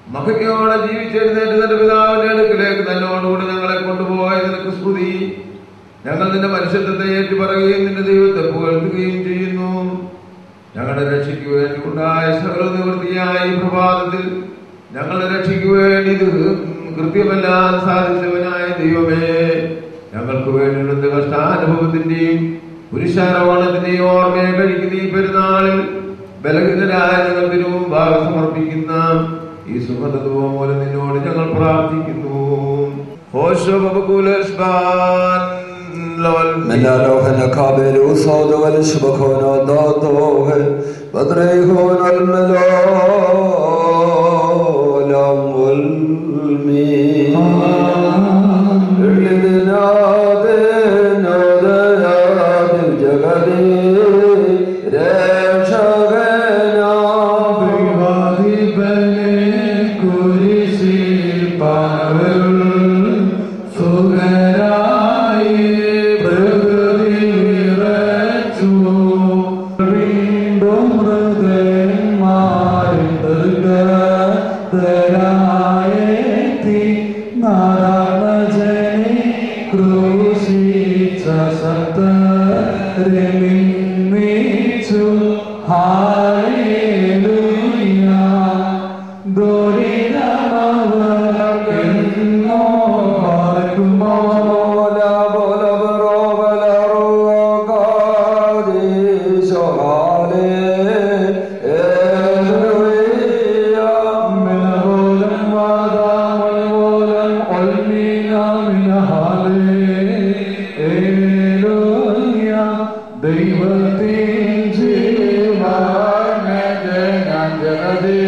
മകയോടെ ജീവിച്ചെഴുന്നേറ്റ് തന്റെ പിതാവിന്റെ അടുക്കിലേക്ക് തന്നോടുകൂടി ഞങ്ങളെ കൊണ്ടുപോയ നിനക്ക് സ്തുതി ഞങ്ങൾ നിന്റെ മനുഷ്യത്വത്തെ ഏറ്റുപറയുകയും നിന്റെ ദൈവത്തെ പുകഴ്ത്തുകയും ചെയ്യുന്നു ഞങ്ങളുടെ രക്ഷയ്ക്ക് വേണ്ടി ഉണ്ടായ സകല നിവൃത്തിയായ ഈ പ്രഭാതത്തിൽ ഞങ്ങളുടെ രക്ഷയ്ക്ക് വേണ്ടി ഇത് കൃത്യമല്ലാതെ സാധിച്ചവനായ ദൈവമേ ഞങ്ങൾക്ക് വേണ്ടിയുള്ള കഷ്ടാനുഭവത്തിന്റെയും പുരുഷാരോഹണത്തിന്റെയും ഓർമ്മയെ കഴിക്കുന്ന ഈ പെരുന്നാളിൽ ബലഹീനരായ ഞങ്ങൾക്ക് മുമ്പാകെ സമർപ്പിക്കുന്ന ഈ സുഗന്ധത്വം മൂലം നിന്നോട് ഞങ്ങൾ പ്രാർത്ഥിക്കുന്നു ഹോശോ ബബകുലസ്ബാൻ ലവൽ من ألوه نكابر وصاد والشبكون ضاطوه بدريهون الملولم والمين إذنا دينا دياد الجغدي رشغنا مولا بولا برو بلا رو قادي شغالي إلويا ദൈവത്തിൻ ജീവനജനജനദേ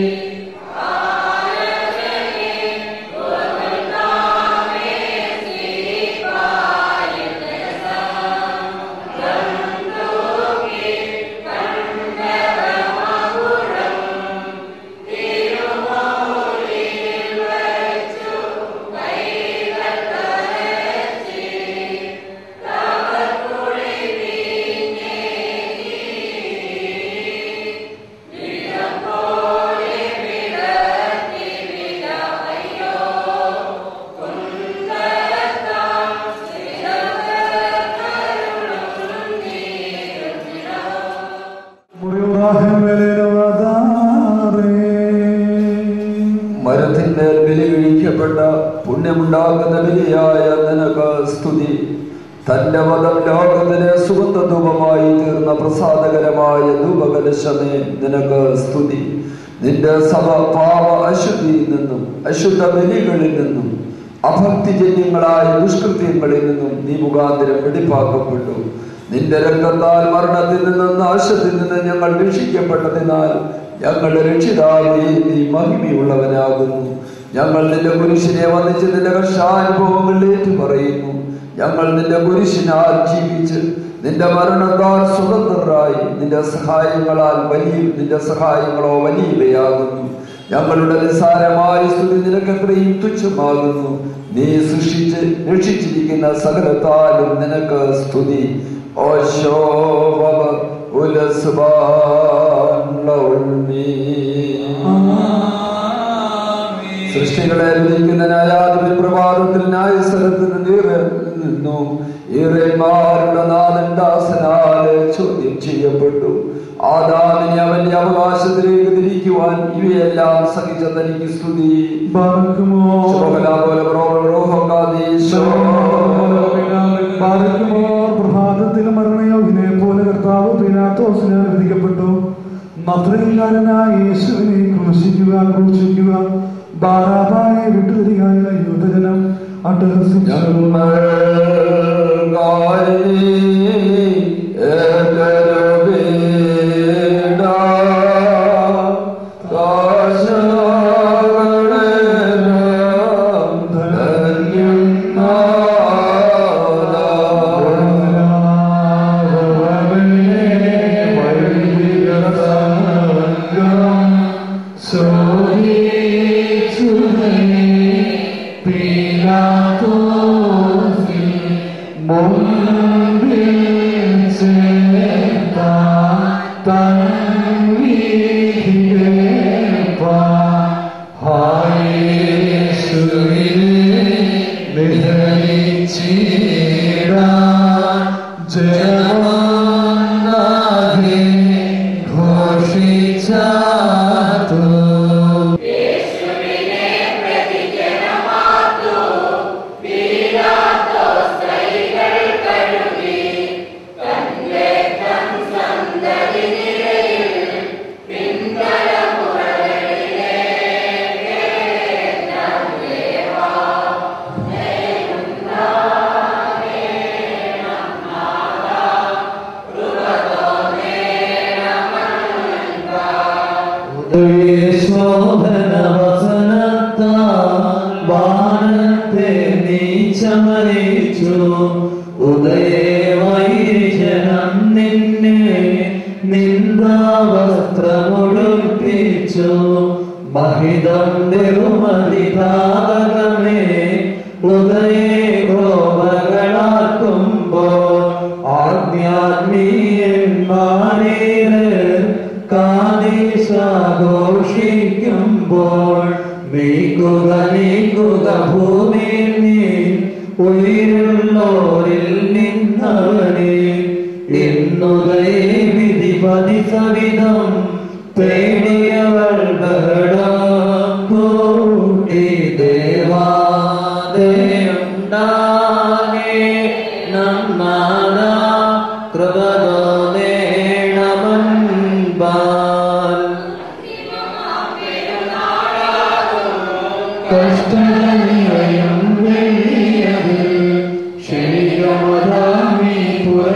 മരത്തിന്മേൽ ബലി കഴിക്കപ്പെട്ട പുണ്യമുണ്ടാകുന്ന ബലിയായ നിനക്ക് സ്തുതി തന്റെ മതം ലോകത്തിന് സുഗന്ധധൂപമായി തീർന്ന പ്രസാദകരമായ ധൂപകലശമേ നിനക്ക് സ്തുതി നിന്റെ സഭ പാപ അശുദ്ധിയിൽ നിന്നും അശുദ്ധ ബലികളിൽ നിന്നും അഭക്തിജന്യങ്ങളായ ദുഷ്കൃത്യങ്ങളിൽ നിന്നും നീ മുഖാന്തരം വെടിപ്പാക്കപ്പെട്ടു നിന്റെ രംഗത്താൽ മരണത്തിൽ നിന്നും നാശത്തിൽ നിന്ന് ഞങ്ങൾ രക്ഷിക്കപ്പെട്ടതിനാൽ ഞങ്ങളുടെ രക്ഷിതാവേ നീ മഹിമയുള്ളവനാകുന്നു ഞങ്ങൾ നിന്റെ കുരിശിനെ വന്നിച്ച് നിന്റെ കർഷാനുഭവങ്ങൾ ഏറ്റുപറയുന്നു ഞങ്ങൾ നിന്റെ കുരിശിനാൽ ജീവിച്ച് നിന്റെ മരണത്താൽ സ്വതന്ത്രരായി നിന്റെ സഹായങ്ങളാൽ വലിയ നിന്റെ സഹായങ്ങളോ വലിയവയാകുന്നു ഞങ്ങളുടെ നിസ്സാരമായ സ്തുതി നിനക്കത്രയും തുച്ഛമാകുന്നു നീ സൃഷ്ടിച്ച് രക്ഷിച്ചിരിക്കുന്ന സകലത്താലും നിനക്ക് സ്തുതി ഓശോഭ സൃഷ്ടികളെ വിധിക്കുന്ന ന്യായാധിപൻ പ്രഭാതത്തിൽ ന്യായസ്ഥലത്ത് നീറെ നിന്നു ഈറന്മാരുടെ നാഥൻ ദാസനാല് ചോദ്യം ചെയ്യപ്പെട്ടു ആദാമിനെ അവന്റെ അവകാശത്തിലേക്ക് തിരിക്കുവാൻ ഇവയെല്ലാം സഹിച്ച തനിക്ക് സ്തുതി ശോഭലാപോലെ പ്രോഹോകാദേശോ പ്രഭാതത്തിൽ മരണയോഗിനെ പോലെ കർത്താവ് പീലാത്തോസിന് വിധിക്കപ്പെട്ടു നത്രയിൽക്കാരനായ യേശുവിനെ ക്രൂശിക്കുക ക്രൂശിക്കുക ബാറാബായെ വിട്ടുതരികയായ യുദ്ധജനം അട്ടഹസിച്ചു Pilatos, ജനമാകെ ഘോഷിച്ചാത്തു വാനത്തെ നീച്ചമരിച്ചു ഉദയേ വൈജനം നിന്നെ നിന്ദാവസ്ത്രമുടുപ്പിച്ചു മഹിതം തിരുമതിതാകമേ ഉദയേ ഗോപകളാക്കുമ്പോൾ ആജ്ഞാത്മീയന്മാരേത് കാദേശാഘോഷിക്കുമ്പോൾ നീക്കുക നീക്കുക ഭൂമിയിൽ നീ ഉയരുള്ളോരിൽ നിന്നവനെ ഇന്നുതേ വിധിപതി സവിധം പേടിയവൾ ബഹളം കൂട്ടി ദേവാദയുണ്ടാകെ നമ്മാത കൃപതോ നേണമൻപാൽ കഷ്ടതയും വെള്ളിയത് ശരീരമതാമി പുര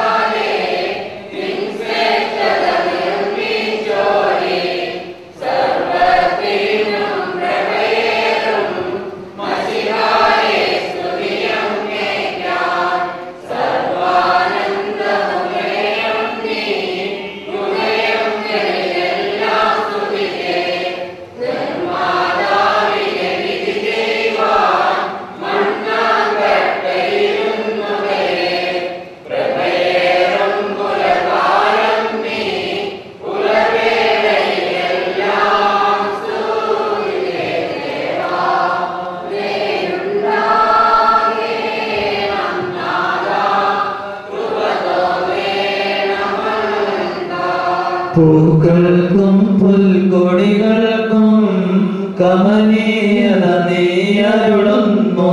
പൂക്കൾക്കും പുൽക്കൊടികൾക്കും കമനീയത നീയരുളുന്നു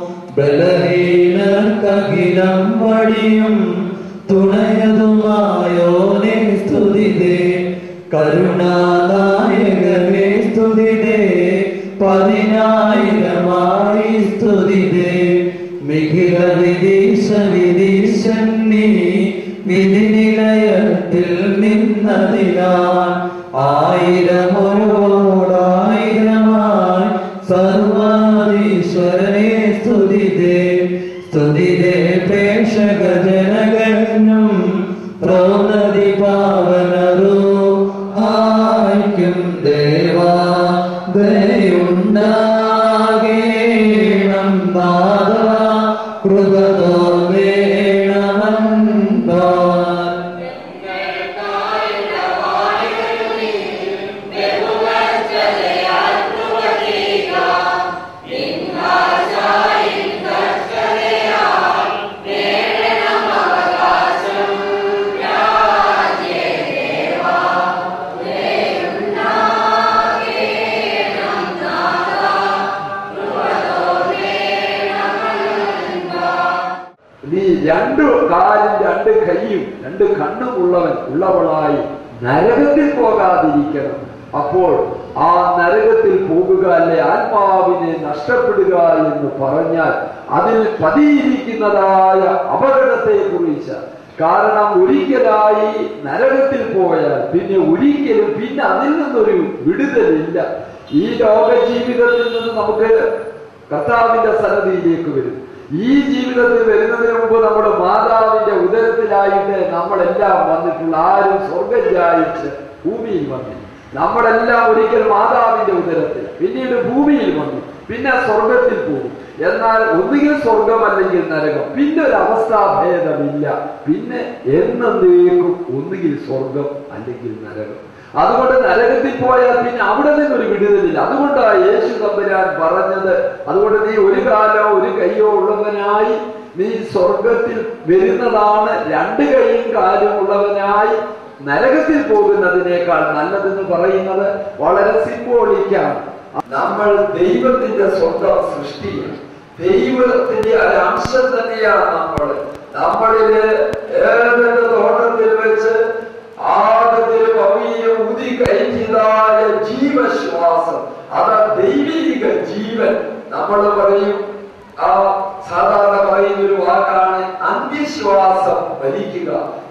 ബലഹീനർക്കകിലം വഴിയും തുണയതുമായോനെ സ്തുതിതേ കരുണാനായകനെ സ്തുതിതേ പതിനായിരമായി സ്തുതിതേ മിഖില വിദീശ വിദീശൻ നീ വിധിനിലയത്തിൽ നിന്നതിനാൽ ആയിരമൊരുവോടായിരമായി സർവാധീശ്വരനെ സ്തുതിതേ സ്തുതിതേ പ്രേക്ഷക ജനകനും പ്രോന്നതി പാവനരോ ആയിക്കും ദേവാ ദയുണ്ടാകേണം നാദ കൃപതോ വേണമെന്താൻ നീ രണ്ടു കാലും രണ്ട് കൈയും രണ്ട് കണ്ണും ഉള്ളവൻ ഉള്ളവളായി നരകത്തിൽ പോകാതിരിക്കണം അപ്പോൾ ആ നരകത്തിൽ പോകുക അല്ലെ ആത്മാവിനെ നഷ്ടപ്പെടുക എന്ന് പറഞ്ഞാൽ അതിൽ പതിയിരിക്കുന്നതായ അപകടത്തെ കുറിച്ച് കാരണം ഒരിക്കലായി നരകത്തിൽ പോയാൽ പിന്നെ ഒരിക്കലും പിന്നെ അതിൽ നിന്നൊരു വിടുതലില്ല ഈ ലോക ജീവിതത്തിൽ നിന്ന് നമുക്ക് കർത്താവിന്റെ സന്നദ്ധിയിലേക്ക് വരും ഈ ജീവിതത്തിൽ വരുന്നതിന് മുമ്പ് നമ്മുടെ മാതാവിന്റെ ഉദരത്തിലായിട്ട് നമ്മളെല്ലാം വന്നിട്ടുള്ള ആരും സ്വർഗം ജായിച്ച് ഭൂമിയിൽ വന്നു നമ്മളെല്ലാം ഒരിക്കൽ മാതാവിന്റെ ഉദരത്തിൽ പിന്നീട് ഭൂമിയിൽ വന്നു പിന്നെ സ്വർഗത്തിൽ പോകും എന്നാൽ ഒന്നുകിൽ സ്വർഗം അല്ലെങ്കിൽ നരകം പിന്നെ ഒരു അവസ്ഥാഭേദമില്ല പിന്നെ എന്നേക്കും ഒന്നുകിൽ സ്വർഗം അല്ലെങ്കിൽ നരകം അതുകൊണ്ട് നരകത്തിൽ പോയാൽ പിന്നെ അവിടെ നിന്നൊരു വിടുതലില്ല അതുകൊണ്ടാണ് യേശു തമ്പുരാൻ പറഞ്ഞത് അതുകൊണ്ട് നീ ഒരു കാലോ ഒരു കയ്യോ ഉള്ളവനായി നീ സ്വർഗത്തിൽ വരുന്നതാണ് രണ്ട് കൈയും കാലും ഉള്ളവനായി നരകത്തിൽ പോകുന്നതിനേക്കാൾ നല്ലതെന്ന് പറയുന്നത് വളരെ സിംബോളിക്കാണ് നമ്മൾ ദൈവത്തിന്റെ സ്വന്തം സൃഷ്ടിയാണ് ദൈവത്തിന്റെ ഒരു അംശം തന്നെയാണ് നമ്മൾ നമ്മളില് ഏതൊക്കെ തോട്ടത്തിൽ വെച്ച് ആദത്തിൽ ഭവിയും ഉതി കയറ്റിയതായ ജീവശ്വാസം അത് ദൈവിക ജീവൻ നമ്മൾ പറയും ആ സാധാരണ പറയുന്ന ഒരു വാക്കാണ് അന്ത്യശ്വാസം വലിക്കുക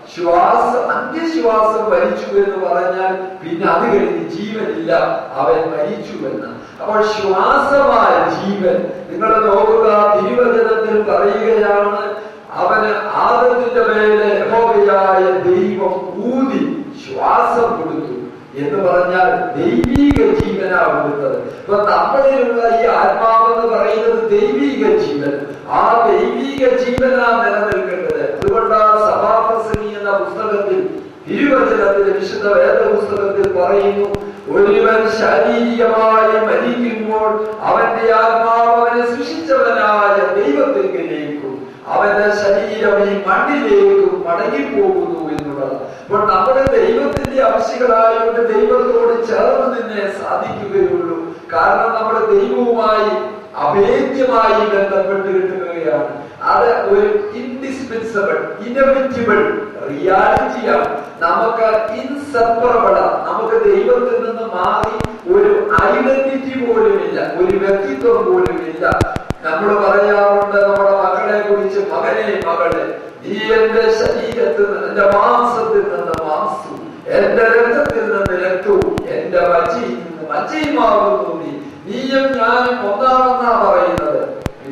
ശ്വാസം അന്ത്യശ്വാസം വലിച്ചു എന്ന് പറഞ്ഞാൽ പിന്നെ അത് കഴിഞ്ഞ് ജീവനില്ല അവൻ മരിച്ചു എന്ന് അപ്പോൾ ശ്വാസമായ ജീവൻ നിങ്ങൾ നോക്കുക തിരുവചനത്തിൽ പറയുകയാണ് അവന് ആദത്തിന്റെ മേലെ യഹോവയായ ദൈവം ഊതി ശ്വാസം കൊടുത്തു എന്ന് പറഞ്ഞാൽ ദൈവീക ജീവനാ കൊടുത്തത് ഇപ്പൊ നമ്മളിലുള്ള ഈ ആത്മാവെന്ന് പറയുന്നത് ദൈവീക ജീവൻ ആ ദൈവീക ജീവനാ നിലനിൽക്കേണ്ടത് അതുകൊണ്ടാണ് സഭാപ്രസംഗി എന്ന പുസ്തകത്തിൽ തിരുവചനത്തിൽ വിശുദ്ധ വേദ പുസ്തകത്തിൽ പറയുന്നു ഒരുവൻ ശാരീരികമായി മരിക്കുമ്പോൾ അവന്റെ ആത്മാവ് അവനെ സൃഷ്ടിച്ചവനായ ദൈവത്തിലേക്കും അവന്റെ ശരീരം ഈ മണ്ണിലേക്കും മടങ്ങിപ്പോകുന്നു എന്നുള്ളത് അപ്പോൾ നമ്മുടെ ദൈവത്തിന്റെ അംശങ്ങളായതുകൊണ്ട് ദൈവത്തോട് ചേർന്ന് നിന്നെ സാധിക്കുകയുള്ളൂ കാരണം നമ്മുടെ ദൈവവുമായി അഭേദ്യമായി ബന്ധപ്പെട്ട് കിട്ടുകയാണ് അത് ഒരു ഇൻഡിസ്പെൻസബിൾ ഇനവിറ്റബിൾ റിയാലിറ്റിയാണ് നമുക്ക് ഇൻസെപ്പറബിൾ നമുക്ക് ദൈവത്തിൽ നിന്ന് മാറി ഒരു ഐഡന്റിറ്റി പോലുമില്ല ഒരു വ്യക്തിത്വം പോലുമില്ല നമ്മൾ പറയാറുണ്ട് നമ്മുടെ മക്കളെ കുറിച്ച് മകനെ മകളെ നീ എന്റെ ശരീരത്തിൽ നിന്ന് എന്റെ മാംസത്തിൽ നിന്ന് മാംസവും എന്റെ രക്തത്തിൽ നിന്ന് രക്തവും എന്റെ മജ്ജയിൽ നിന്ന് മജ്ജയുമാകുന്നു നീ നീയും ഞാനും ഒന്നാണെന്നാ പറയുന്നത്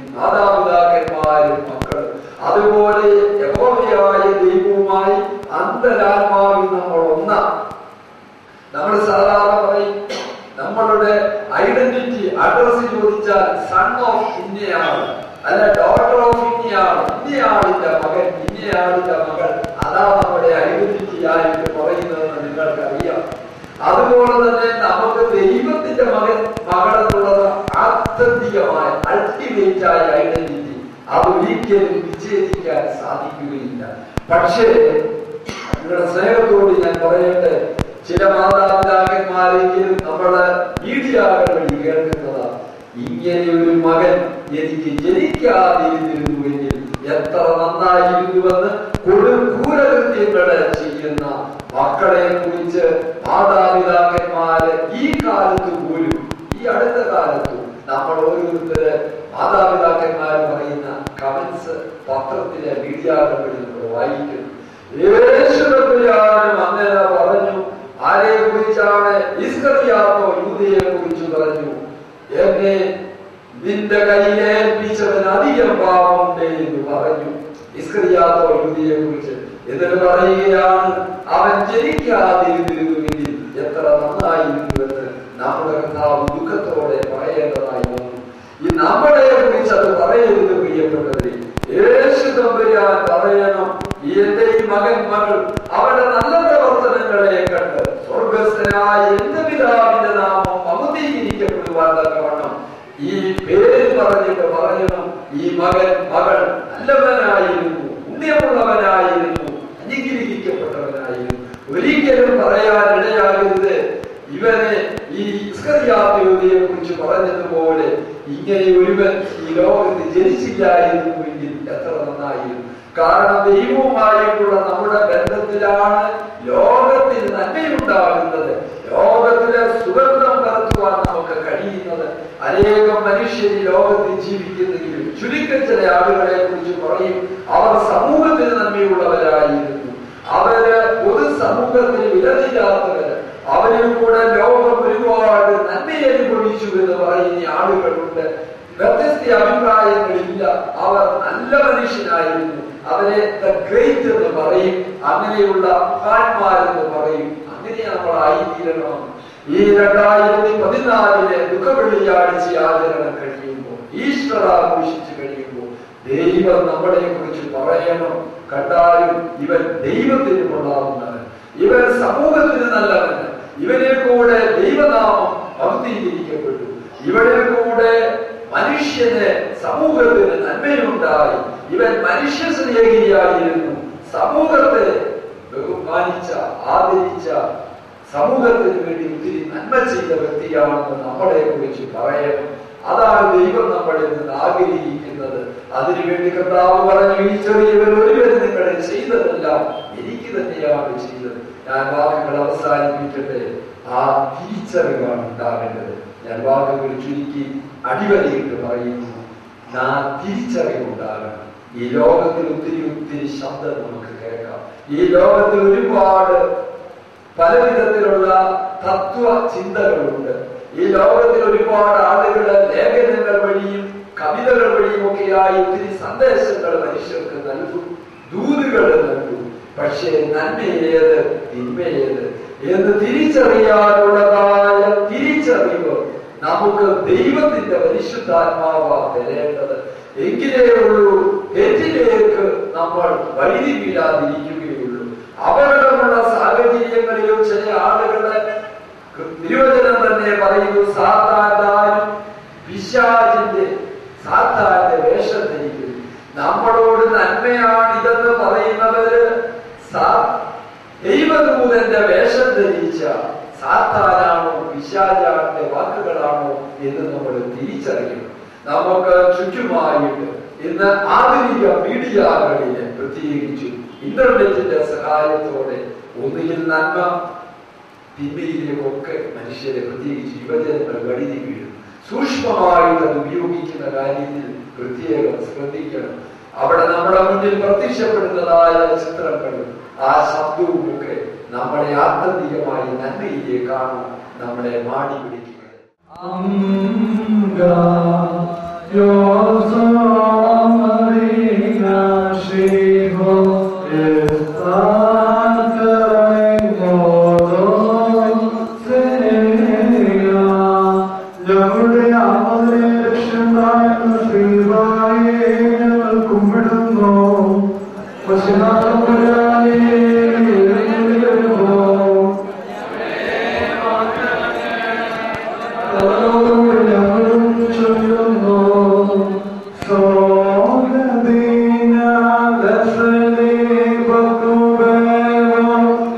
മാതാപിതാക്കന്മാരും മക്കളും അതുപോലെ യഹോവയായ ദൈവവുമായി അന്തരാത്മാവിൽ നമ്മൾ ഒന്നാണ് നമ്മൾ സാധാരണ പറയും നമ്മളുടെ ഐഡന്റിറ്റി അഡ്രസ് ചോദിച്ചാൽ സൺ ഓഫ് ഇന്നയാൾ അല്ല ഡോട്ടർ ഓഫ് ഇന്നയാൾ ഇന്നയാളിന്റെ മകൻ ഇന്നയാളിന്റെ മകൾ അതാ നമ്മുടെ ഐഡന്റിറ്റി ആയിട്ട് പറയുന്നതെന്ന് നിങ്ങൾക്കറിയാം അതുപോലെ തന്നെ നമുക്ക് ദൈവത്തിന്റെ മകൻ മകളെന്നുള്ളത് ആത്യന്തികമായ അൾട്ടിമേറ്റ് ആയ ഐഡന്റിറ്റി അത് ഒരിക്കലും വിച്ഛേദിക്കാൻ സാധിക്കുകയില്ല പക്ഷേ നിങ്ങളുടെ സ്നേഹത്തോട് ഞാൻ പറയട്ടെ ചില മാതാപിതാക്കന്മാരെങ്കിലും നമ്മുടെ മീഡിയകൾ വഴി കേൾക്കുന്നതാണ് ഇങ്ങനെ ഒരു മകൻ എനിക്ക് ജനിക്കാതിരുന്നിരുന്നുവെങ്കിൽ എത്ര നന്നായിരുന്നുവെന്ന് കൊടും ക്രൂരകൃത്യങ്ങള് ചെയ്യുന്ന മക്കളെ കുറിച്ച് മാതാപിതാക്കന്മാര് ഈ കാലത്ത് പോലും ഈ അടുത്ത കാലത്തും നമ്മൾ ഓരോരുത്തര് മാതാപിതാക്കന്മാർ പറയുന്ന കമന്റ്സ് പത്രത്തിലെ മീഡിയകളിൽ നമ്മൾ വായിക്കുന്നു യേശുദമ്പുരാനും അങ്ങനെ പറഞ്ഞു ആരെ കുറിച്ചാണ് ഇസ്കറിയാത്തോ യൂതയെ കുറിച്ച് പറഞ്ഞു എന്നെ നിന്റെ കയ്യിൽ ഏൽപ്പിച്ചവൻ അധികം പാപമുണ്ട് എന്ന് പറഞ്ഞു ഇസ്കറിയാത്തോ യൂതയെ കുറിച്ച് എന്നിട്ട് പറയുകയാണ് അവൻ ജനിക്കാതിരുന്നിരുന്നുവെങ്കിൽ എത്ര നന്നായിരുന്നുവെന്ന് നമ്മുടെ കർത്താവ് ദുഃഖത്തോടെ പറയേണ്ടതായി വന്നു ഈ നമ്മളെ കുറിച്ച് അത് പറയരുത് പ്രിയപ്പെട്ടവരെ യേശു തമ്പുരാൻ പറയണം ഈ എന്റെ ഈ മകൻ മകൾ അവരുടെ നല്ല പ്രവർത്തനങ്ങളെ കണ്ട് സ്വർഗസ്ഥനായ എന്റെ പിതാവിന്റെ നാമം മമതീകരിക്കപ്പെടുവാൻ തക്കവണ്ണം ഈ പേര് പറഞ്ഞിട്ട് പറയണം ഈ മകൻ മകൾ നല്ലവനായിരുന്നു പുണ്യമുള്ളവനായിരുന്നു അനുഗ്രഹിക്കപ്പെട്ടവനായിരുന്നു ഒരിക്കലും പറയാൻ ഇടയാകരുത് ഇവനെ ഈ ഇസ്കറിയാത്തയോധയെ കുറിച്ച് പറഞ്ഞതുപോലെ ഇങ്ങനെ ഒരുവൻ ഈ ലോകത്ത് ജനിച്ചില്ലായിരുന്നുവെങ്കിൽ എത്ര നന്നായിരുന്നു കാരണം ദൈവവുമായിട്ടുള്ള നമ്മുടെ ബന്ധത്തിലാണ് ലോകത്തിന് നന്മയുണ്ടാകുന്നത് ലോകത്തിലെ സുഗന്ധം കലർത്തുവാൻ നമുക്ക് കഴിയുന്നത് അനേകം മനുഷ്യർ ഈ ലോകത്തിൽ ജീവിക്കുന്നെങ്കിലും ചുരുക്കം ചില ആളുകളെ കുറിച്ച് പറയും അവർ സമൂഹത്തിന് നന്മയുള്ളവരായിരുന്നു അവര് പൊതു സമൂഹത്തിന് വിലതില്ലാത്തവര് അവരിൽ കൂടെ ലോകം ഒരുപാട് നന്മ അനുഭവിച്ചു എന്ന് പറയുന്ന ആളുകളുണ്ട് വ്യത്യസ്ത അഭിപ്രായങ്ങളില്ല അവർ നല്ല മനുഷ്യനായിരുന്നു അവരെ ദ ഗ്രേറ്റ് എന്ന് പറയും അങ്ങനെയുള്ള മഹാന്മാരെന്ന് പറയും അങ്ങനെ നമ്മൾ ആയിത്തീരണം ഈ രണ്ടായിരത്തി പതിനാലിലെ ദുഃഖവെള്ളിയാഴ്ച ആചരണം കഴിയുമ്പോൾ ഈസ്റ്റർ ആഘോഷിച്ചു കഴിയുമ്പോൾ ദൈവം നമ്മളെ കുറിച്ച് പറയണം കണ്ടാലും ഇവൻ ദൈവത്തിന് കൊള്ളാവുന്നവൻ ഇവൻ സമൂഹത്തിന് നല്ലവൻ ഇവനിൽ കൂടെ ദൈവനാമം ഭക്തീകരിക്കപ്പെട്ടു ഇവനിൽ കൂടെ മനുഷ്യന് സമൂഹത്തിന് നന്മയുണ്ടായി ഇവൻ മനുഷ്യ സ്നേഹിയായിരുന്നു സമൂഹത്തെ ബഹുമാനിച്ച ആദരിച്ച സമൂഹത്തിന് വേണ്ടി ഒത്തിരി നന്മ ചെയ്ത വ്യക്തിയാണെന്ന് നമ്മളെ കുറിച്ച് പറയണം അതാണ് ദൈവം നമ്മളിൽ നിന്ന് ആഗ്രഹിക്കുന്നത് അതിനുവേണ്ടി കർത്താവ് പറഞ്ഞു ഈ ചെറിയവർ ഒരുവര് നിങ്ങളെ ചെയ്തതെല്ലാം എനിക്ക് തന്നെയാണ് ചെയ്തത് ഞാൻ വാക്കുകൾ അവസാനിപ്പിക്കട്ടെ ആ തിരിച്ചറിവാണ് ഉണ്ടാകേണ്ടത് ഞാൻ വാക്കുകൾ ചുരുക്കി അടിവരയിട്ട് പറയുന്നു നാം തിരിച്ചറിവുണ്ടാകണം ഈ ലോകത്തിൽ ഒത്തിരി ഒത്തിരി ശബ്ദം നമുക്ക് കേൾക്കാം ഈ ലോകത്തിൽ ഒരുപാട് പലവിധത്തിലുള്ള തത്വ ചിന്തകളുണ്ട് ഈ ലോകത്തിൽ ഒരുപാട് ആളുകൾ ലേഖനങ്ങൾ വഴിയും കവിതകൾ വഴിയും ഒക്കെയായി ഒത്തിരി സന്ദേശങ്ങൾ മനുഷ്യർക്ക് നൽകും ദൂതുകൾ നൽകും പക്ഷേ നന്മയേത് തിന്മയേത് എന്ന് തിരിച്ചറിയാനുള്ളതായ തിരിച്ചറിവ് നമുക്ക് ദൈവത്തിന്റെ പരിശുദ്ധാത്മാവാ തരേണ്ടത് എങ്കിലേ ഉള്ളൂ തെറ്റിലേക്ക് നമ്മൾ വഴുതി വീഴാതിരിക്കുകയുള്ളൂ അപകടമുള്ള സാഹചര്യങ്ങളിലും ചില ആളുകളെ തിരുവചനം തന്നെ പറയുന്നു സാത്താനും പിശാചിന്റെ സാത്താന്റെ വേഷം ധരിക്കുന്നു നമ്മളോട് നന്മയാണ് ഇതെന്ന് പറയുന്നവര് സാ- ദൈവദൂതന്റെ വേഷം ധരിച്ച സാത്താനാണോ പിശാചാന്റെ വാക്കുകളാണോ എന്ന് നമ്മൾ തിരിച്ചറിയണം നമുക്ക് ചുറ്റുമായിട്ട് ഇന്ന് ആധുനിക മീഡിയകളില് പ്രത്യേകിച്ചും ഇന്റർനെറ്റിന്റെ സഹായത്തോടെ ഒന്നുകിൽ നന്മ തിന്മയിലേക്കൊക്കെ മനുഷ്യരെ പ്രത്യേകിച്ച് യുവജനങ്ങൾ വഴുതി വീഴും സൂക്ഷ്മമായിട്ട് അത് ഉപയോഗിക്കുന്ന കാര്യത്തിൽ പ്രത്യേകം ശ്രദ്ധിക്കണം അവിടെ നമ്മുടെ മുന്നിൽ പ്രത്യക്ഷപ്പെടുന്നതായ ചിത്രങ്ങളും ആ ശബ്ദവും ഒക്കെ നമ്മളെ ആത്യന്തികമായി നന്മയിലേക്കാണ് നമ്മളെ മാടി പിടിക്കുന്നത് ഞങ്ങളുടെ ആമതിനെ രക്ഷണ്ടായെന്ന ശ്രീവായെ ഞങ്ങൾ കുമ്പിടുന്നു പശുനാഥപുരാനെ വരുമോ ഞങ്ങളും ചൊല്ലുന്നു സോഗദീന ദസലി ബകുബേവ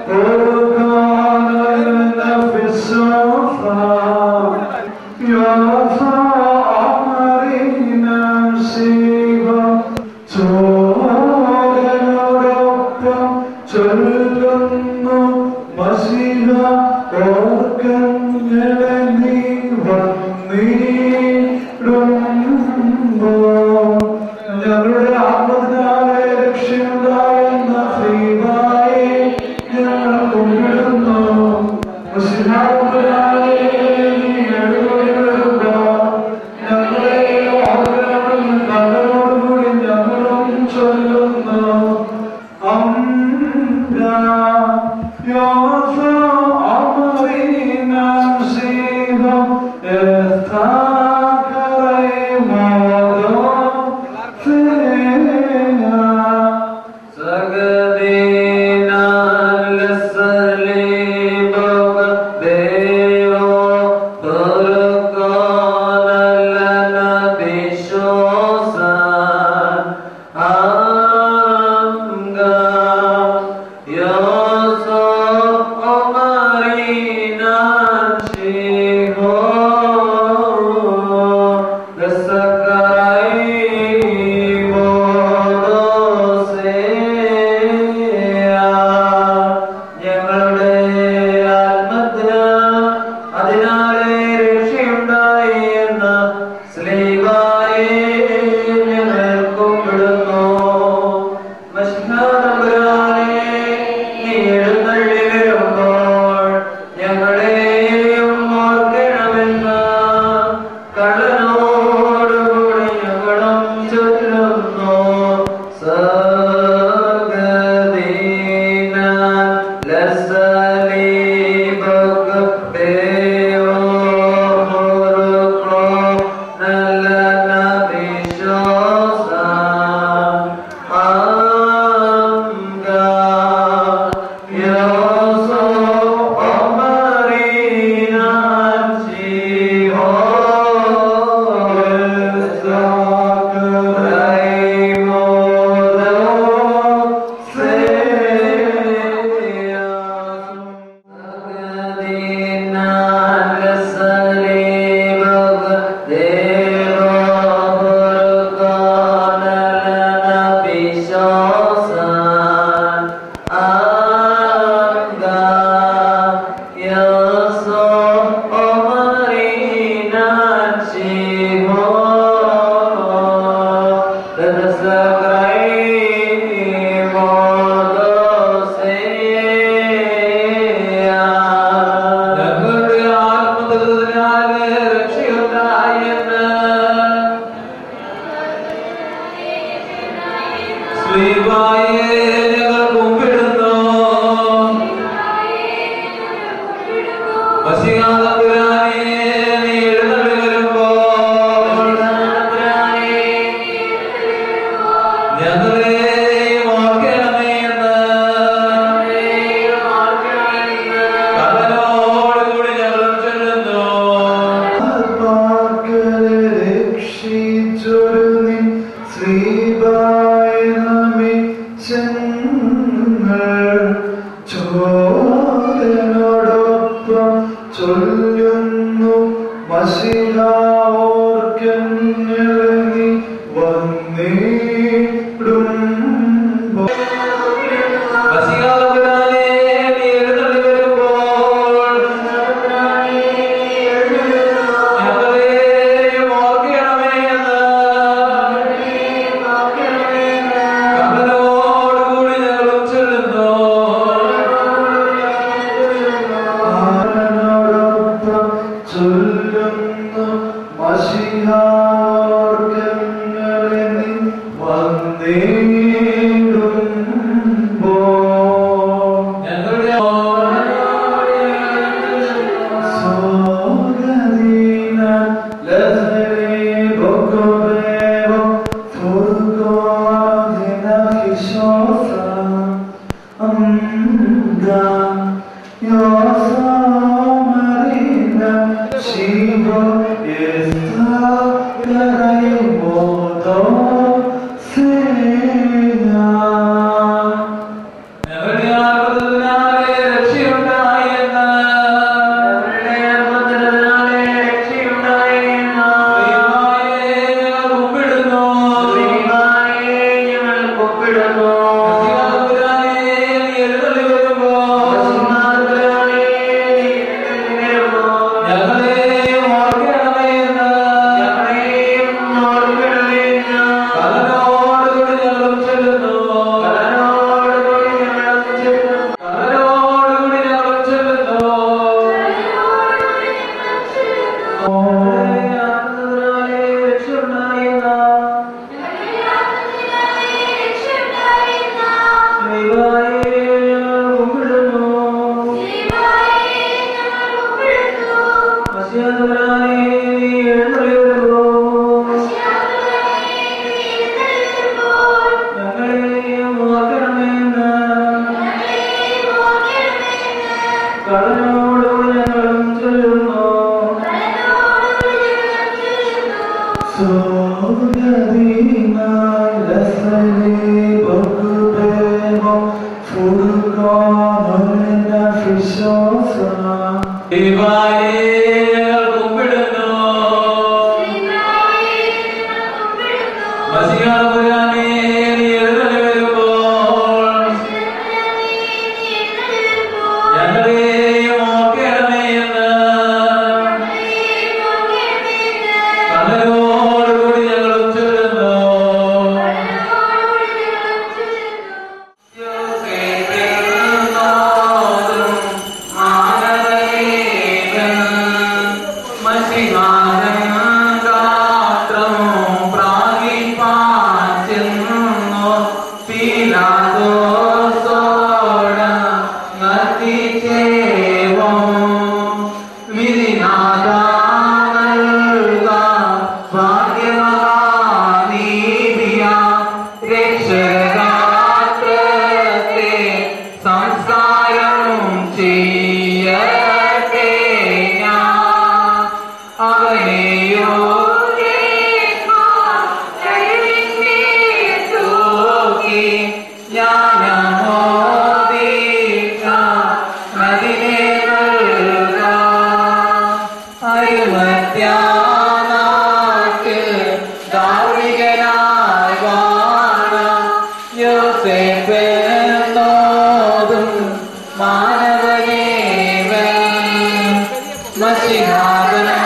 ഓർക്കാനന്ന ഫിസ്സോഫ യോഫ അമരീന ശിവ ചോരനോടൊപ്പം ചൊല്ലുന്നു മസിഹ ഓർക്കങ്ങളെ നീ വന്നിടുമ്പോ ഞങ്ങളുടെ ആത്മത്തിനാലെ രക്ഷയുണ്ടായെന്ന ശ്രീവായെ ഞങ്ങൾ കൊണ്ടിടുന്നു മസിഹാവുകളായ നീ എഴുതി വരുമ്പോ ഞങ്ങളെ ഓർക്കണം കണ്ണോടുകൂടി ഞങ്ങളും ചൊല്ലുന്നു അംബ യോസ അമരീന സിഹ എസ്താകരൈ മോദോ സേന ഞങ്ങളുടെ ആത്മത്തിന് അതിനാലെ രക്ഷയുണ്ടായി എന്ന സ്ലീവായെ ഞങ്ങൾ കുമ്പിടുന്നു മഷ്ഹാനപുരാനെ നീ എഴുന്നള്ളി വരുമ്പോൾ ഞങ്ങളെയും ഓർക്കണമെന്ന് കള്ളനോടുകൂടി ഞങ്ങളും ചൊല്ലുന്നു സഗദീന ലസലീബക ദേവോ മുറുകോ നല്ലന വിശ്വാസ ആംഗ ചൊല്ലുന്നു മഷിഹാവർക്കെന്നിറങ്ങി വന്നിടുമ്പോ വസികാതമ്പുരാനെ, നീ എഴുന്നള്ളി വരുമ്പോൾ ഞങ്ങളെയും ഓർക്കണമേ എന്ന് കർത്തനോടുകൂടി ഞങ്ങളും ചൊല്ലുന്നു. ആരോടൊപ്പം ചൊല്ലുന്നു മഷിഹാവർക്കെന്നിറങ്ങി വന്നിടുമ്പോ ഞങ്ങളുടെ Sogadina, lazare bogobevo, furgodina fishosa, anga, yosa marina, shivo, esta, modo, sena. ഞങ്ങളുടെ ആർത്തനാലെ രക്ഷയുണ്ടായെന്ന് ദൈവമേ, ഞങ്ങൾ കുമ്പിടുന്നു. വസികാതമ്പുരാനെ, നീ എഴുന്നള്ളി വരുമ്പോൾ ഞങ്ങളെയും ഓർക്കണമേ എന്ന് കർത്തനോടുകൂടി ഞങ്ങളും ചൊല്ലുന്നു. കർത്തനോടുകൂടി ഞങ്ങളും ചൊല്ലുന്നു. കടനോടുകൂടി ഞങ്ങളും ചൊല്ലുന്നു Sogadina, lazare bogobevo, furgodina fishosa. ദൈവമേ, ഞങ്ങൾ കുമ്പിടുന്നു. വസികാതമ്പുരാനെ, നീ എഴുന്നള്ളി വരുമ്പോൾ ഞങ്ങളെയും ഓർക്കണമേ എന്ന് കർത്തനോടുകൂടി ഞങ്ങളും ചൊല്ലുന്നു. രക്ഷകാത്രത്തെ സംസ്കാരം ചെയ്യട്ടെ ഞാൻ അവനെയോ തൂക്കി ജ്ഞാനമോദീക്ഷ നദിനെ അരുമത്യാനാക്ക് ധാർമ്മികനായി വാണം യോസേപ്പെന്നോതും മാനവനേവൻ മഷിഹാദനം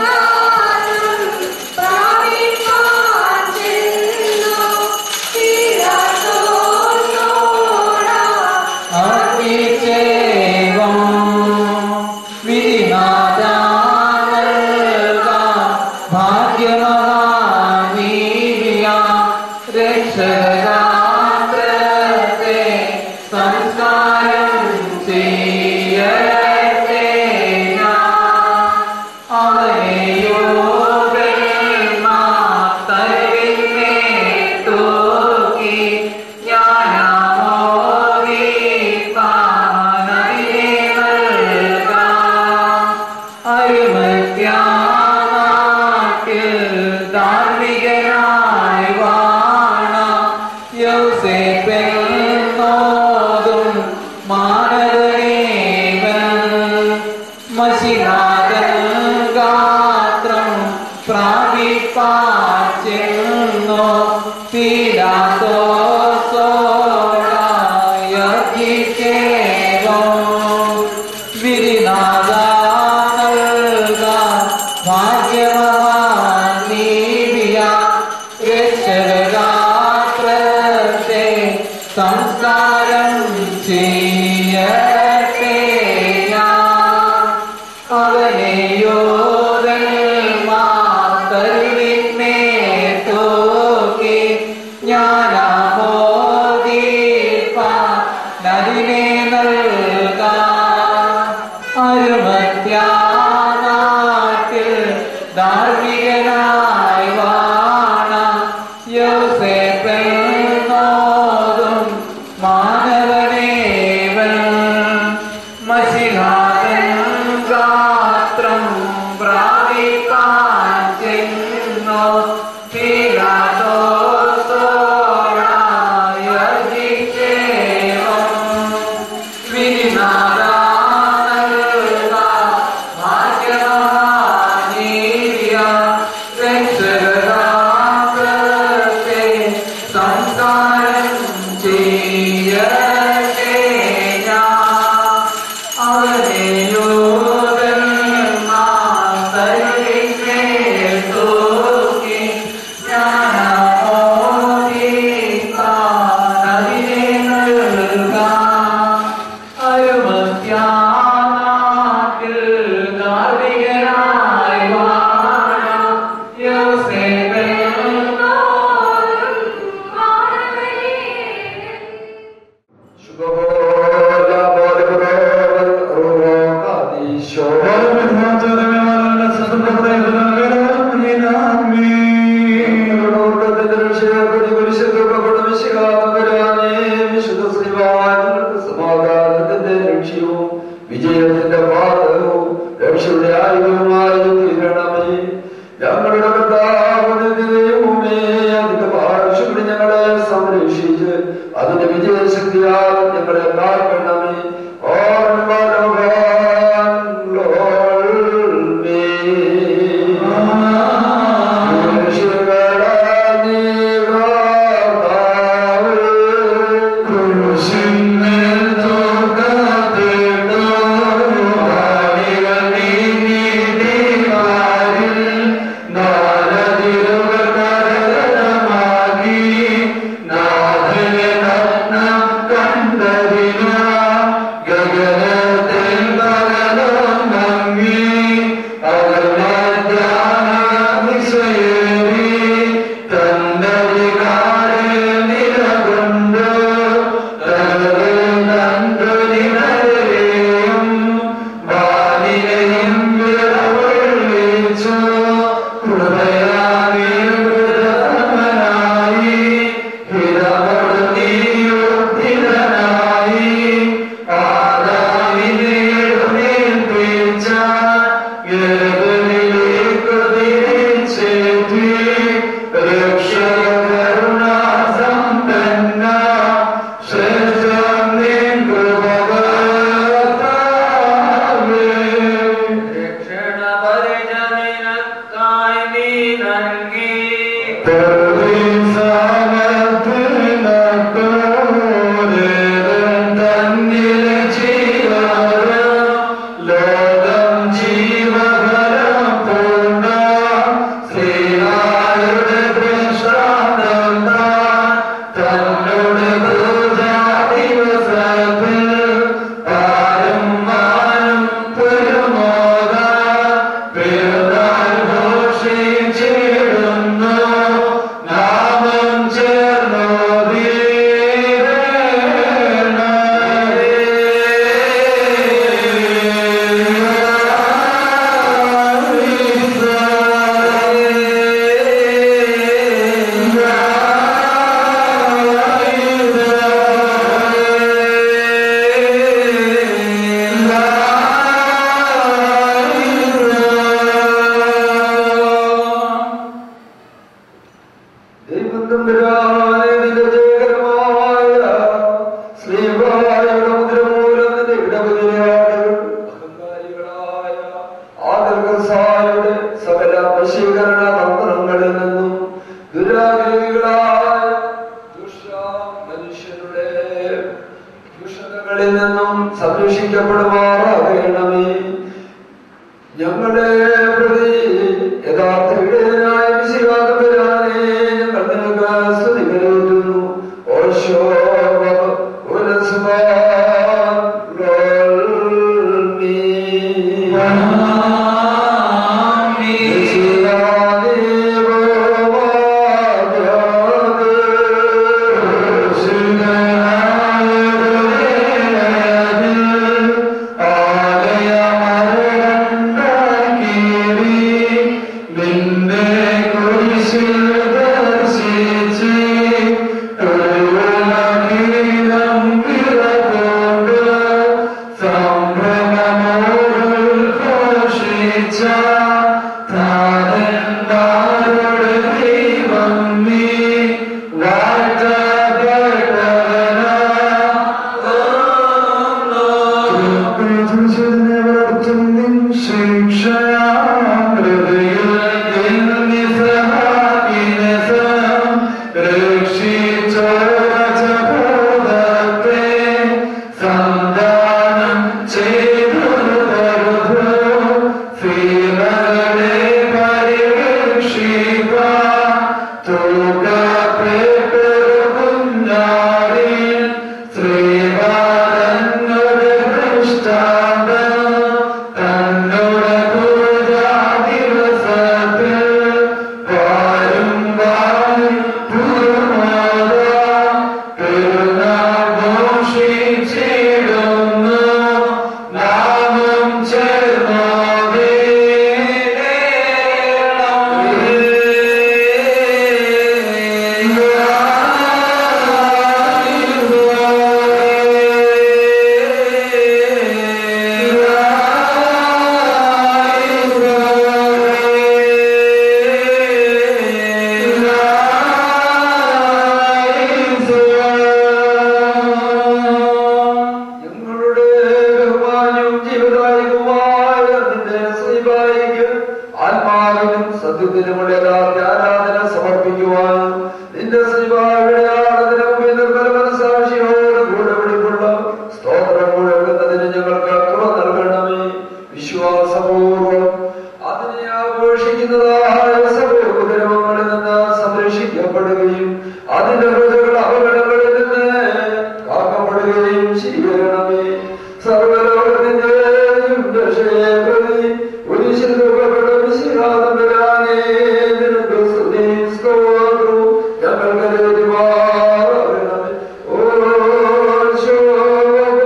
അർപ്പിച്ചേവം വിധിനാഥാനൽക ഭാഗ്യമഹാനീയ രക്ഷകാത്രത്തെ സംസ്കാരം ചെയ്യട്ടെ ഞാൻ. അവനെയോ തരുവിനെ തൂക്കി ജ്ഞാനമോദിപ്പാനതിനെ നൽകാം. അരുമത്യാനാട്ടിൽ ധാർമ്മികനായി വാണ യൗസേപ്പെന്നോതും ചെയ്യട്ടെ ഞാൻ അവനെയോരൽ മാതരുവിന്മേൽ തൂക്കി ഞാനാമോദീപ്പാൻ നദിനെ നൽകാം അരുമത്യാനാട്ടിൽ ധാർമ്മികനായി വാണ യോസേപ്പനോതും മാനവനേവൻ മസിഹാതൻ ഗാത്രം പ്രാപിപ്പാൻ ചെന്നോ പിലാത്തോസോടായർജിച്ചേവം സംസാരം ചെയ്യട്ടെ ഞാൻ അവനെയോരൻ മാതരിന്മേൽ തൂക്കി ഞാനോദിപ്പാൻ അതിനെ നൽകാം അരുമത്യാനാട്ടിൽ ഗാർഹികനായി വാണം വിജയത്തിന്റെ പാതവും രക്ഷയുടെ ആയുധവുമായി തീരണമേ ഞങ്ങളുടെ കർത്താവിനെ അതിന്റെ ഭാഷകളെ ഞങ്ങളെ സംരക്ഷിച്ച് അതിന്റെ വിജയശക്തിയാൽ ഞങ്ങളെ കാക്കണമേ ദുഷ്ടതകളിൽ നിന്നും സംരക്ഷിക്കപ്പെടുമാറാകണമേ ഞങ്ങളുടെ പ്രതി യഥാർത്ഥ വിടയനായ വിശിവാദപരാനെ ഞങ്ങൾ നിനക്ക് സ്തുതി കരുതുന്നു ഓശോ ഉലസ്മാ ചെയ്യണമേ സർവലോകത്തിന്റെയും രക്ഷയെ പ്രതി ഉരിശിൽപ്പെട്ട വിശിഹാതമ്പരാനേ നിനക്ക് സ്തുതി സ്തോത്രവും ഞങ്ങൾ കരുതുമാറണമേ ഓ ശോഭ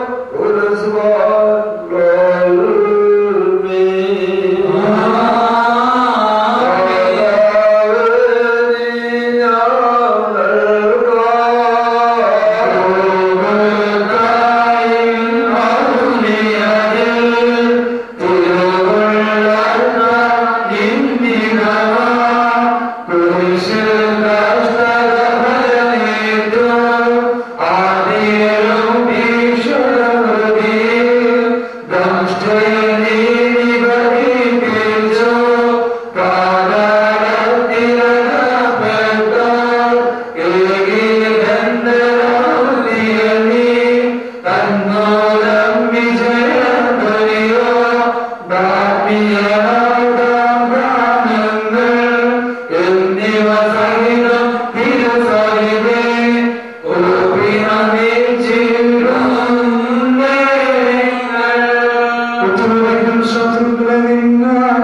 ശത്രുക്കളെ നിങ്ങൾ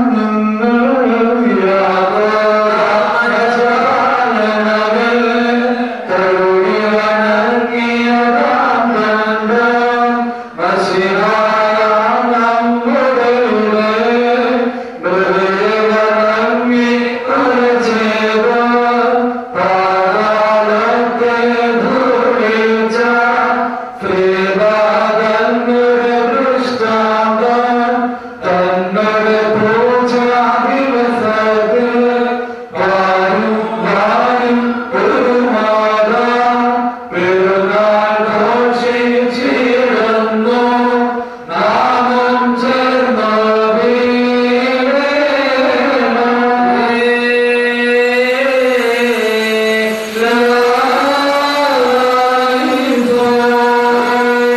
Yeah. 「 ും ും ും ും ും ും ും ും ും ും ും ും ും ും ും ും ും ും ും ും ും ും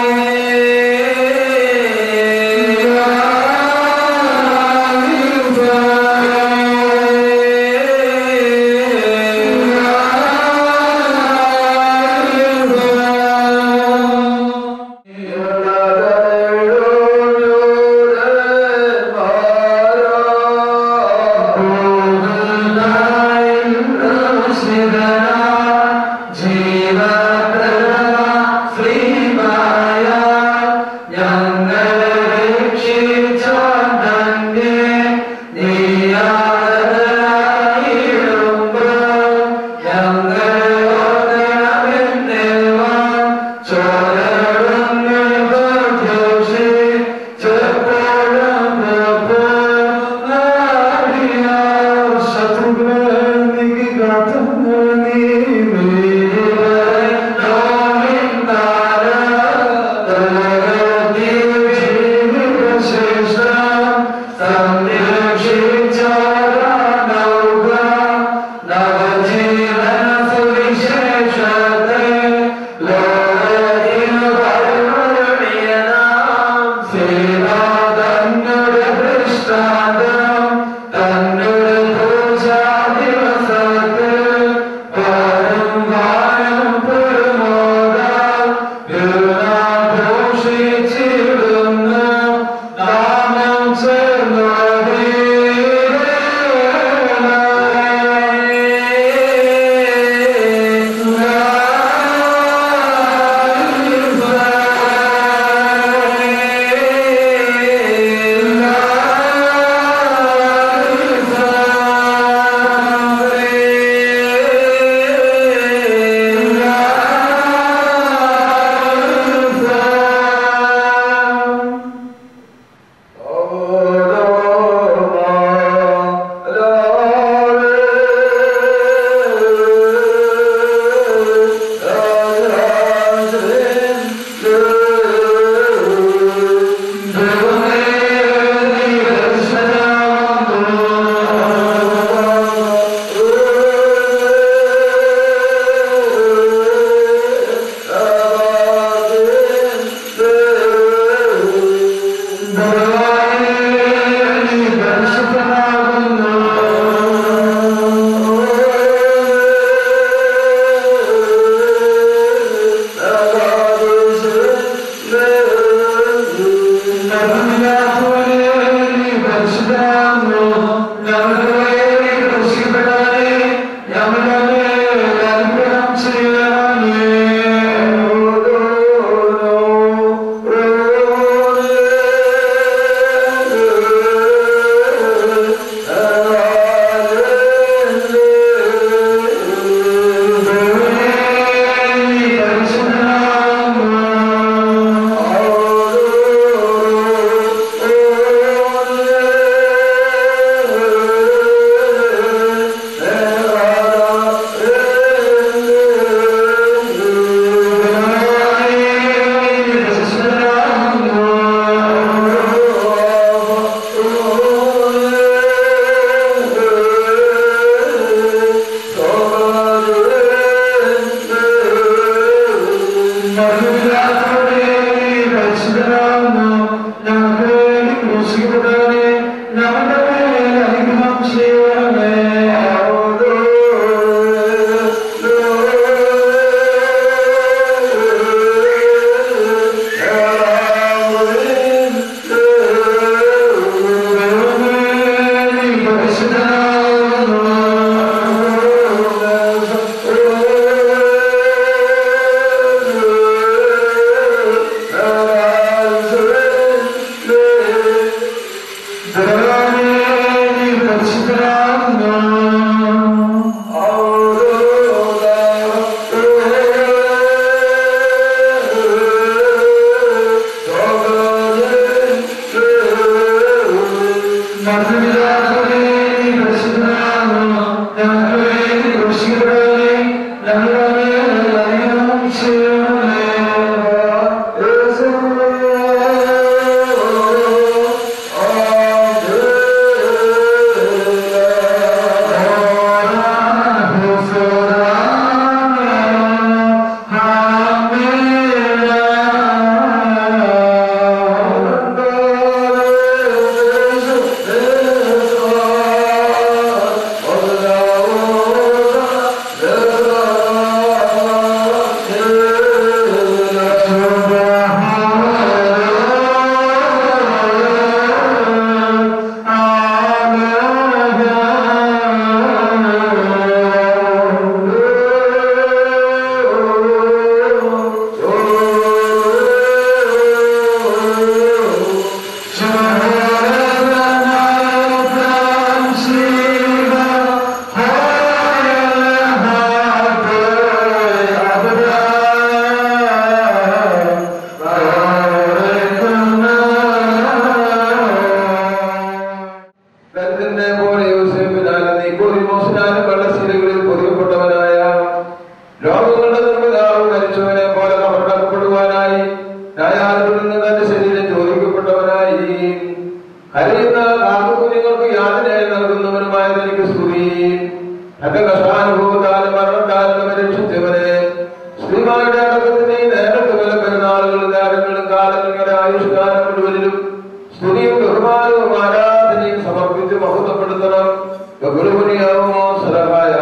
ന്യായാധിപനിൽ നിന്ന് തന്റെ ശരീരം ചോദിക്കപ്പെട്ടവനായി കരയുന്ന കാക്കുകുഞ്ഞുങ്ങൾക്ക് യാതനയായി നൽകുന്നവനുമായ എനിക്ക് സ്തുതി തന്റെ കഷ്ടാനുഭവത്താലും മരണത്താലും രക്ഷിച്ചവനെ ശ്രീമാരുടെ അടക്കത്തിന് നേരത്തെ പല പെരുന്നാളുകളും നേരങ്ങളും കാലങ്ങളുടെ ആയുഷ്കാലം മുഴുവനിലും സ്തുതിയും ബഹുമാനവും ആരാധനയും സമർപ്പിച്ച് മഹത്വപ്പെടുത്തണം ഗുരുമുനിയാവുമോ സലഹായ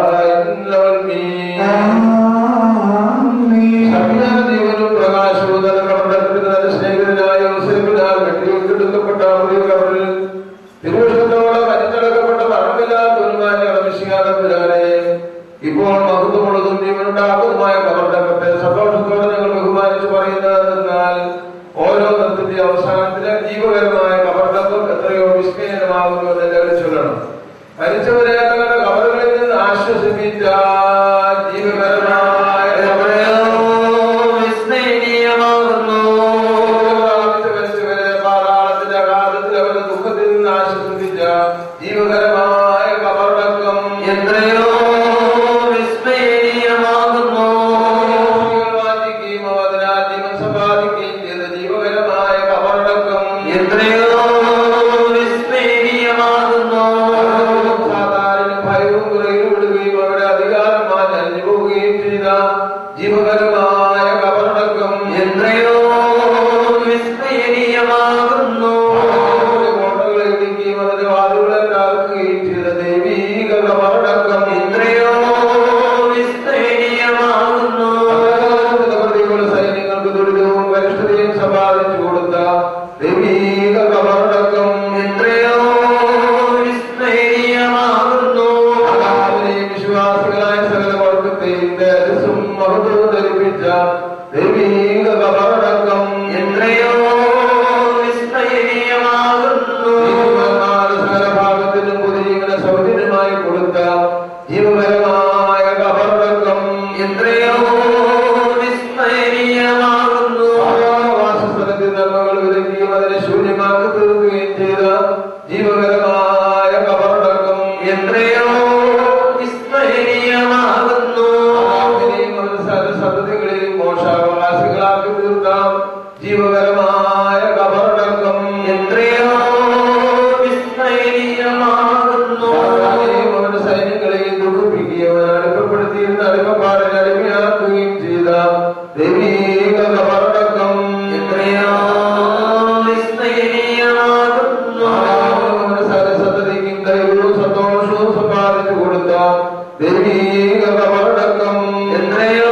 ജീവനും പ്രകാശവും തന്നെ കപടത്തിന് തന്നെ സ്നേഹിതനായ ഔസരപ്പിനാൽ വെട്ടിയെടുക്കപ്പെട്ട ഒരു കബറിൽ തിരുവശത്തോടെ മരിച്ചടക്കപ്പെട്ട മറമില്ലാത്തവരുമായ കടമിശികാതമ്പുരാനെ ഇപ്പോൾ മഹത്വമുള്ളതും ജീവനുണ്ടാക്കുന്നതുമായ കബറിടക്കത്തെ സന്തോഷത്തോടെ ഞങ്ങൾ ബഹുമാനിച്ച് പറയുന്നതെന്നാൽ ഓരോ നൃത്തിന്റെ അവസാനത്തിലെ ജീവകരമായ കബറിടക്കം എത്രയോ വിസ്മയമാകുന്നു എന്ന് എല്ലാവരും ചൊല്ലണം മരിച്ചവരെ തങ്ങളുടെ കബറുകളിൽ നിന്ന് ആശ്വസിപ്പിച്ച ജീവകരമായ മരിച്ചവരെ പാതാളത്തിന്റെ അഗാധത്തിൽ അവരുടെ ദുഃഖത്തിൽ നിന്ന് ആശ്വസിപ്പിച്ച ജീവകരമായ കബറടക്കം എത്രയോ വിസ്മയനീയമാകുന്നു വാദിക്കുകയും അതിനാൽ ജീവൻ സമ്പാദിക്കുകയും ചെയ്ത ജീവകരമായ കബറടക്കം എത്രയോ വിസ്മയനീയമാകുന്നു സാധാരണ ഭയവും വിറയിലും വിടുകയും അവരുടെ അധികാരം മാറ്റി അലിഞ്ഞു പോവുകയും ചെയ്ത ജീവകരമായ കബറടക്കം എത്രയോ വിസ്മയനീയമാകുന്നു അവരുടെ കോട്ടകളെ ഇടിക്കുകയും അതിന്റെ വാതിലുകളെ തകർക്കുകയും ചെയ്ത ദൈവീക കബറടക്കം എത്രയോ വിസ്മയനീയമാകുന്നു പ്രതികൂല സൈന്യങ്ങൾക്ക് ദുരിതവും പരിഷ്ഠതയും സമ്പാദിച്ചു കൊടുത്ത ദൈവീക കബറടക്കം എത്രയോ വിസ്മയനീയമാകുന്നു ആരാധനയും വിശ്വാസികളായ സകല വർഗത്തെയും തേജസ്സും മഹത്വവും ധരിപ്പിച്ച ദൈവീക കബറടക്കം എത്രയോ വിസ്മയനീയമാകുന്നു ജീവന്മാരുടെ സകല ഭാഗത്തിനും പുതിയ സൗജന്യമായി കൊടുത്ത ജീവകരമായ കബറടക്കം എത്രയോ വിസ്മയനീയമാകുന്നു വാസസ്ഥലത്തിൽ നന്മകൾ വിതയ്ക്കുകയും അതിനെ ശൂന്യമാക്കി തീർക്കുകയും ചെയ്ത ജീവകരമായ കബറടക്കം എത്രയോ വിസ്മയനീയമാകുന്നു ആരാധനയും അവരുടെ സകല സന്തതികളെയും മോശാവകാശികളാക്കി തീർത്ത ജീവകരമായ കബറടക്കം എത്രയോ വിസ്മയനീയമാകുന്നു ആരാധനയും അവരുടെ സൈന്യങ്ങളെയും ദുഃഖിപ്പിക്കുകയും അടിമപ്പെടുത്തിയിരുന്ന അടിമപ്പാടിനെ അടിമയാക്കുകയും ചെയ്ത ദൈവീക കബറടക്കം എത്രയോ വിസ്മയനീയമാകുന്നു അവരുടെ സകല സന്തതിക്കും ധൈര്യവും സന്തോഷവും സമ്പാദിച്ചു കൊടുത്ത ദൈവീക കബറടക്കം എത്രയോ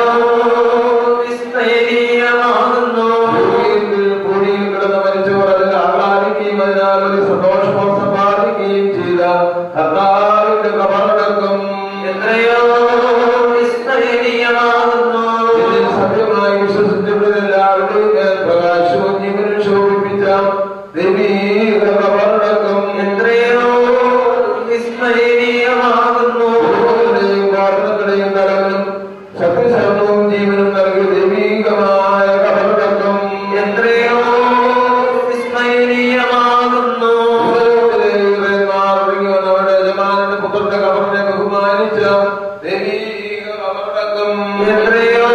വിസ്മയനീയമാകുന്നു ഭൂമിയിൽ ഭൂമിയിൽ കിടന്ന് മരിച്ചവർ അതിൽ ആഹ്ലാദിക്കുകയും അതിനാൽ ഒരു സന്തോഷവും സമ്പാദിക്കുകയും ചെയ്ത കർത്താവിന്റെ കബറടക്കം എത്രയോ വിസ്മയനീയമാകുന്നു ഇതിൽ സത്യമായി വിശ്വസിച്ചവരെല്ലാവരുടെയും മേൽ പ്രകാശവും ജീവനും ശോഭിപ്പിച്ച ദൈവീക കബറടക്കം എത്രയോ വിസ്മയനീയമാകുന്നു ഭൂമിയുടെയും വാഹനങ്ങളുടെയും തലവനും സത്യശരണവും ജീവനും നൽകിയ ദൈവീകമായ കബറടക്കം എത്രയോ വിസ്മയനീയമാകുന്നു പുത്രന്റെ കബറിനെ ബഹുമാനിച്ച ദൈവീക കബറടക്കം എത്രയോ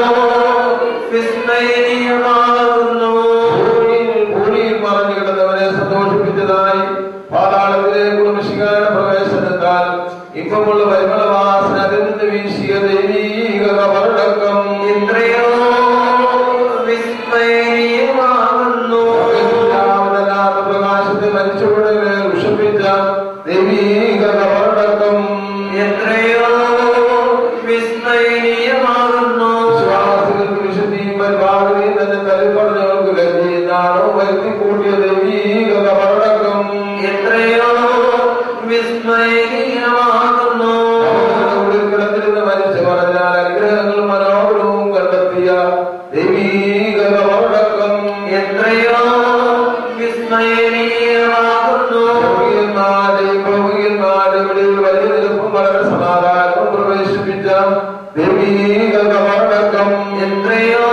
വിസ്മയനീയമാകുന്നു ഭൂമിയിൽ ഭൂമിയിൽ മറഞ്ഞു കിടന്നവരെ സന്തോഷിപ്പിച്ചതായി പാതാളത്തിലേക്കുള്ള മിശികാരുടെ പ്രവേശനത്താൽ ഇമ്പമുള്ള പരിമളവാസന അതിൽ നിന്ന് വീശിയ ദൈവീക കബറടക്കം എത്രയോ വിസ്മയനീയമാകുന്നു രാമനല്ലാത്ത പ്രകാശത്തെ മരിച്ചവരുടെ മേൽ വിഷമിച്ച ദൈവീക കബറടക്കം എത്രയോ വിസ്മയനീയമാകുന്നു വിശ്വാസികൾക്ക് വിശുദ്ധിയും പരിപാടിയും തന്നെ തലപ്പറഞ്ഞവർക്ക് ഗതിയാണോ വരുത്തി കൂട്ടിയ ദൈവീക കബറടക്കം എത്രയോ വിസ്മയനീയമാകുന്നു ഉള്ളിൽ കിടന്നിരുന്ന മരിച്ചു പറഞ്ഞാൽ അനുഗ്രഹങ്ങളും മനോഹരവും കണ്ടെത്തിയ ദൈവീക കബറടക്കം എത്രയോ വിസ്മയനീയമാകുന്നു ഭൗമികന്മാരുടെയും ഭൗമികന്മാരുടെയും ഇടയിൽ വലിയ നിരപ്പും വളരെ സമാധാനവും പ്രവേശിപ്പിച്ച ദൈവീക കബറടക്കം എത്രയോ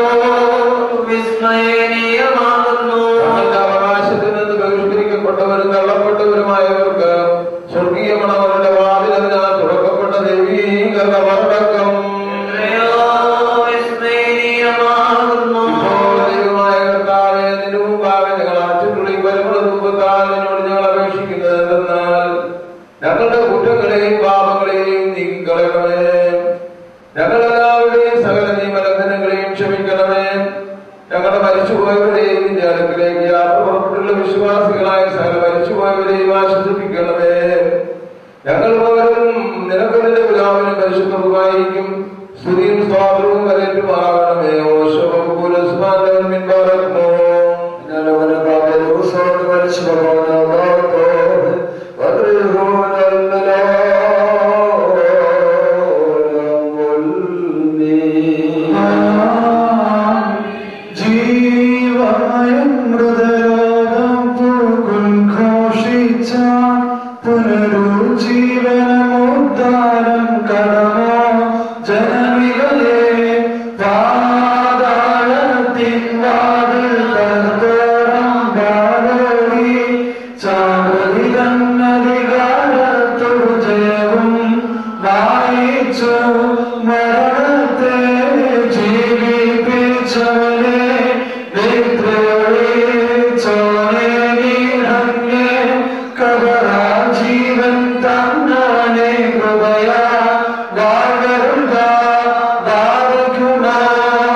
വിസ്മയനീയമാകുന്നു തങ്ങളുടെ അവകാശത്തിൽ നിന്ന് ബഹിഷ്കരിക്കപ്പെട്ടവരും തള്ളപ്പെട്ടവരുമായവർക്ക് സ്വർഗീയ മണവരുടെ വാതിലതിനാൽ തുറക്കപ്പെട്ട ദൈവീക കബറടക്കം എത്രയോ വിസ്മയനീയമാകുന്നു ഇപ്പോൾ ദൈവമായ കർത്താവ് കുറ്റങ്ങളെയും പാപങ്ങളെയും നീക്കളയണമേ ഞങ്ങളെല്ലാവരുടെയും സകല നിയമലംഘനങ്ങളെയും ക്ഷമിക്കണമേ ഞങ്ങളുടെ മരിച്ചുപോയവരെയും നിന്റെ അടുക്കിലേക്ക് യാത്ര പുറപ്പെട്ടുള്ള വിശ്വാസികളായ സകല മരിച്ചുപോയവരെയും ആശ്വസിപ്പിക്കണമേ ഞങ്ങൾ പകരം നിനക്ക് നിന്റെ പിതാവിനും പരിശുദ്ധവുമായിരിക്കും സ്തുതിയും സ്വാതന്ത്ര്യവും കരേറ്റുമാകണമേ ഓശോ പുരസ്മാൻ പറക്കുമോ ജീവമയം മൃതലോകം പൂക്കുൽ ഘോഷിച്ചാൻ പുനരുജ്ജീവനമുദ്ധാനം കടമോ ജനമികളെ പാതാളത്തിൻ വാതിൽ തർത്തോളം പാടോടി ചാവതിതൻ അധികാരത്തോടു ജയവും വായിച്ചു മരണത്തെ ജീവിപ്പിച്ചവനെ നിദ്രയൊഴിച്ചോനെ നീഹങ്ങേ കബറാ ജീവൻ തന്നാനെ കൃപയാ വാഴരുക വാഴകുമാ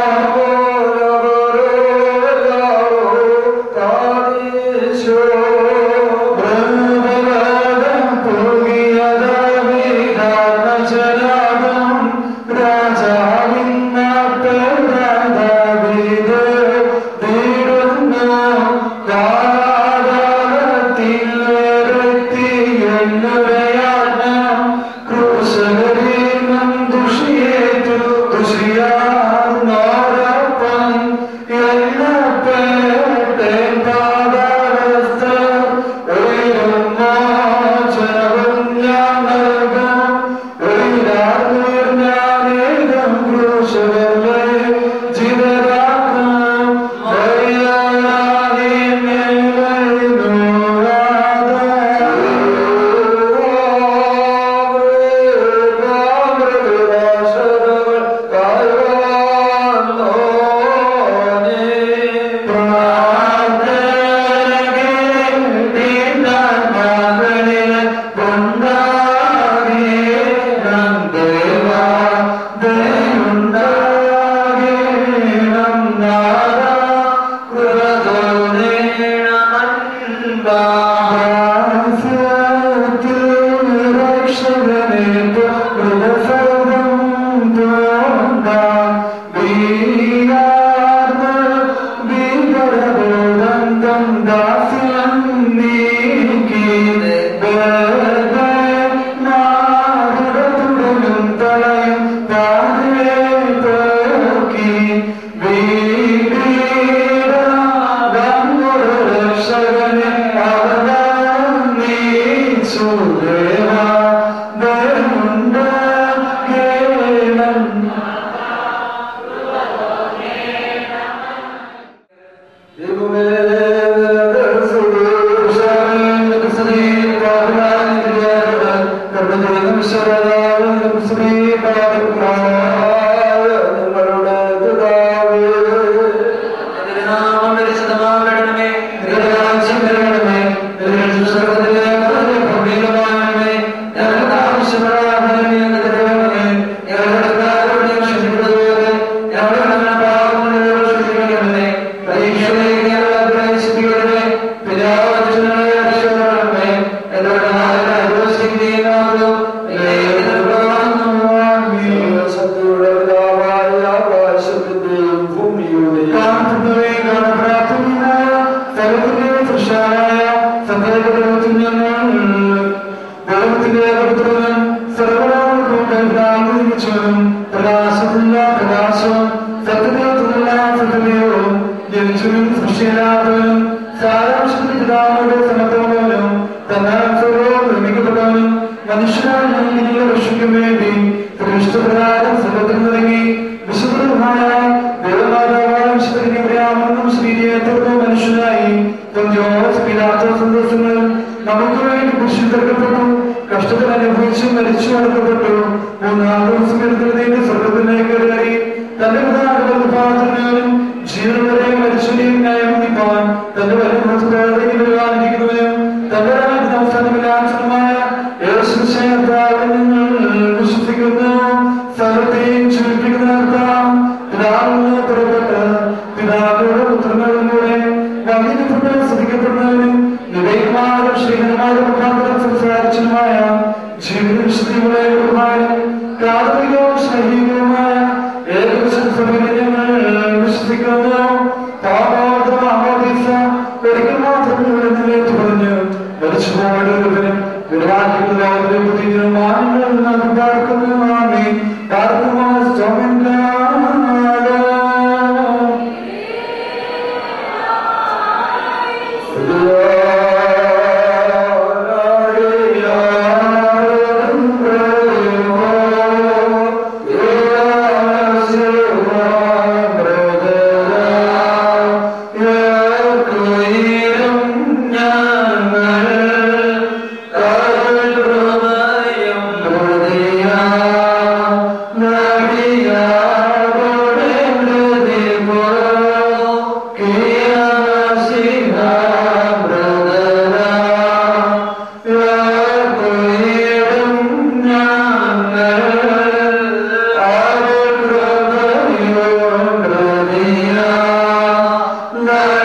പ്രകാശത്തില്ല പ്രകാശവും സത്യത്തിലുള്ള സത്യവും ജനിച്ചവനും സൃഷ്ടിയില്ലാത്തവനും സാരാംശത്തിൽ പിതാവിന്റെ സമത്വമുള്ളവനും തന്നാൽ സർവ്വവും നിർമ്മിക്കപ്പെട്ടവനും മനുഷ്യനായ ഞങ്ങളുടെ രക്ഷയ്ക്കും വേണ്ടി പ്രകാരം സർവത്തിൽ നിറങ്ങി വിശുദ്ധമായ ദേവമാതാവായ വിശുദ്ധ ശ്രീയെ തുടർന്ന് മനുഷ്യനായി പൊന്തിയോസ് പിലാത്തോസ് സന്തോഷങ്ങൾ നമുക്ക് വേണ്ടി കുരിശിൽ തറക്കപ്പെട്ടു കഷ്ടത്തിൽ അനുഭവിച്ചു മരിച്ചു അടക്കപ്പെട്ടു മൂന്നാം ദിവസം എടുത്തതിന്റെ സ്വർഗത്തിലേക്ക് കയറി തന്റെ പ്രധാനവും ജീവൻ വരെ മനുഷ്യനെയും ന്യായീകരിപ്പാൻ തന്റെ വരുന്നവനും തന്റെ അവസാനമില്ലാത്തതുമായ വന്ദിക്കപ്പെട്ട ശ്രദ്ധിക്കപ്പെടുന്നവനും നിവൈമാരും ശ്രീഹന്മാരും മുഖാന്തരം സംസാരിച്ചതുമായ ജീവിത വിശുദ്ധികളെ പ്രാഥമികവും ശൈലികവുമായ ഏകവിശുദ്ധ ഞങ്ങൾ വിശ്വസിക്കുന്നു പാപോർദ്ധം അമോദീസ ഒരിക്കൽ മാത്രം ഇവിടെ പറഞ്ഞു മരിച്ചു പോകേണ്ടവരും വിരാജിക്കുന്ന ബുദ്ധിയും മാനങ്ങൾ നാം പാർക്കുന്നതാണ് പാർക്കുമോ സ്വാമൻ Yeah.